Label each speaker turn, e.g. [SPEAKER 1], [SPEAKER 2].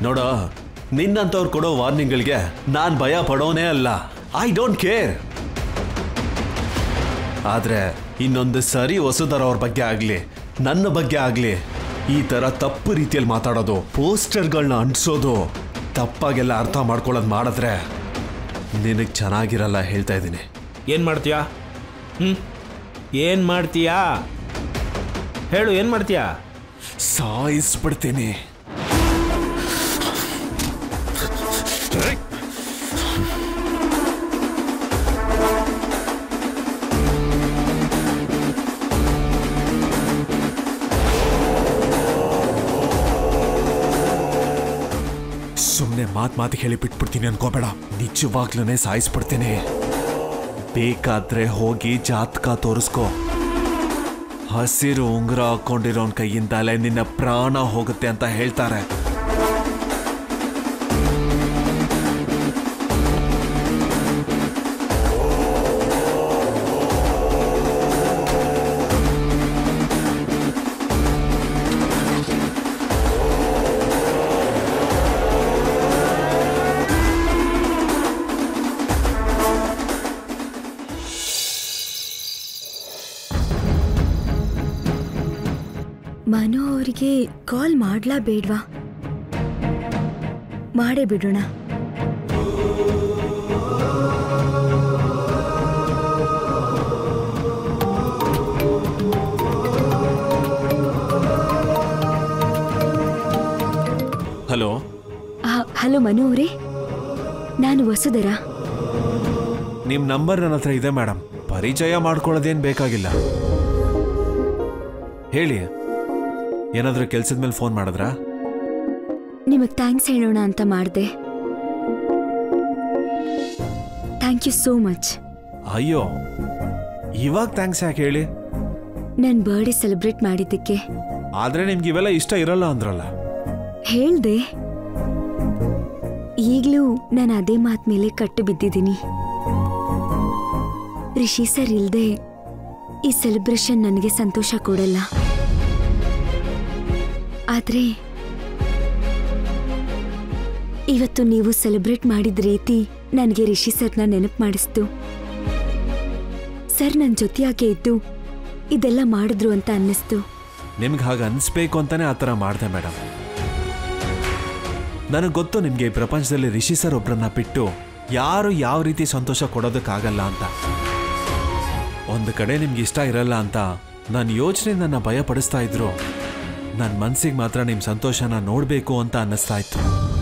[SPEAKER 1] ನೋಡೋ ನಿನ್ನಂತವ್ರು ಕೊಡೋ ವಾರ್ನಿಂಗ್ಗಳಿಗೆ ನಾನು ಭಯ ಪಡೋನೇ ಅಲ್ಲ ಐ ಡೋಂಟ್ ಕೇರ್ ಆದ್ರೆ ಇನ್ನೊಂದು ಸರಿ ವಸುಧರ ಅವ್ರ ಬಗ್ಗೆ ಆಗ್ಲಿ ನನ್ನ ಬಗ್ಗೆ ಆಗ್ಲಿ ಈ ತರ ತಪ್ಪು ರೀತಿಯಲ್ಲಿ ಮಾತಾಡೋದು ಪೋಸ್ಟರ್ಗಳನ್ನ ಅಂಟಿಸೋದು ತಪ್ಪಾಗೆಲ್ಲ ಅರ್ಥ ಮಾಡ್ಕೊಳ್ಳೋದು ಮಾಡಿದ್ರೆ ನಿನಗೆ ಚೆನ್ನಾಗಿರಲ್ಲ ಹೇಳ್ತಾ ಇದ್ದೀನಿ
[SPEAKER 2] ಏನು ಮಾಡ್ತೀಯಾ ಹ್ಞೂ ಏನು ಮಾಡ್ತೀಯಾ ಹೇಳು ಏನು ಮಾಡ್ತೀಯಾ
[SPEAKER 1] ಸಾಯಿಸ್ಬಿಡ್ತೀನಿ ಸುಮ್ಮನೆ ಮಾತು ಮಾತು ಹೇಳಿ ಬಿಟ್ಬಿಡ್ತೀನಿ ಅನ್ಕೋಬೇಡ ನಿಜವಾಗ್ಲೂ ಸಾಯಿಸ್ಬಿಡ್ತೀನಿ ಬೇಕಾದ್ರೆ ಹೋಗಿ ಜಾತಕ ತೋರಿಸ್ಕೋ ಹಸಿರು ಉಂಗುರ ಹಾಕೊಂಡಿರೋನ್ ಕೈಯಿಂದಲೇ ನಿನ್ನ ಪ್ರಾಣ ಹೋಗುತ್ತೆ ಅಂತ ಹೇಳ್ತಾರೆ
[SPEAKER 3] ಮನು ಅವರಿಗೆ ಕಾಲ್ ಮಾಡ್ಲಾ ಬೇಡ್ವಾ ಮಾಡೇ ಬಿಡೋಣ
[SPEAKER 1] ಹಲೋ
[SPEAKER 3] ಹಲೋ ಮನು ಅವರೇ ನಾನು ವಸುಧರ
[SPEAKER 1] ನಿಮ್ಮ ನಂಬರ್ ನನ್ನ ಹತ್ರ ಇದೆ ಮೇಡಮ್ ಪರಿಚಯ ಮಾಡ್ಕೊಳ್ಳೋದೇನು ಬೇಕಾಗಿಲ್ಲ ಹೇಳಿ ಏನಾದರೂ ಕೆಲ್ಸದ ಮೇಲೆ ಫೋನ್ ಮಾಡಿದ್ರಾ
[SPEAKER 3] ನಿಮಗೆ ಥ್ಯಾಂಕ್ಸ್ ಹೇಳೋಣ ಅಂತ ಮಾಡಿದೆ ಥ್ಯಾಂಕ್ ಯು ಸೋ ಮಚ್
[SPEAKER 1] ಅಯ್ಯೋ ಇವಾಗ ಥ್ಯಾಂಕ್ಸ್ ಯಾಕೆ ಹೇಳಿ
[SPEAKER 3] ನನ್ನ ಬರ್ಡೇ ಸೆಲೆಬ್ರೇಟ್ ಮಾಡಿದ್ದಕ್ಕೆ
[SPEAKER 1] ಆದ್ರೆ ನಿಮ್ಗೆ ಇವೆಲ್ಲ ಇಷ್ಟ ಇರಲ್ಲ ಅಂದ್ರಲ್ಲ
[SPEAKER 3] ಹೇಳ್ದೆ ಈಗಲೂ ನಾನು ಅದೇ ಮಾತ್ ಮೇಲೆ ಕಟ್ಟು ಬಿದ್ದಿದ್ದೀನಿ ರಿಷಿ ಸರ್ ಇಲ್ದೆ ಈ ಸೆಲೆಬ್ರೇಷನ್ ನನಗೆ ಸಂತೋಷ ಕೊಡಲ್ಲ ಆದ್ರೆ ಇವತ್ತು ನೀವು ಸೆಲೆಬ್ರೇಟ್ ಮಾಡಿದ ರೀತಿ ನನಗೆ ರಿಷಿ ಸರ್ನ ನೆನಪು ಮಾಡಿಸ್ತು ಸರ್ ನನ್ನ ಜೊತೆಯಾಗೆ ಇದ್ದು ಇದೆಲ್ಲ ಮಾಡಿದ್ರು ಅಂತ ಅನ್ನಿಸ್ತು
[SPEAKER 1] ನಿಮ್ಗೆ ಹಾಗೆ ಅನಿಸ್ಬೇಕು ಅಂತಾನೆ ಆ ಥರ ಮಾಡಿದೆ ಮೇಡಮ್ ನನಗೆ ಗೊತ್ತು ನಿಮಗೆ ಈ ಪ್ರಪಂಚದಲ್ಲಿ ರಿಷಿ ಸರ್ ಒಬ್ರನ್ನ ಬಿಟ್ಟು ಯಾರು ಯಾವ ರೀತಿ ಸಂತೋಷ ಕೊಡೋದಕ್ಕಾಗಲ್ಲ ಅಂತ ಒಂದು ಕಡೆ ನಿಮ್ಗೆ ಇಷ್ಟ ಇರಲ್ಲ ಅಂತ ನನ್ನ ಯೋಚನೆ ನನ್ನ ಭಯ ಪಡಿಸ್ತಾ ಇದ್ರು ನನ್ನ ಮನ್ಸಿಗೆ ಮಾತ್ರ ನಿಮ್ಮ ಸಂತೋಷನ ನೋಡಬೇಕು ಅಂತ ಅನ್ನಿಸ್ತಾ ಇತ್ತು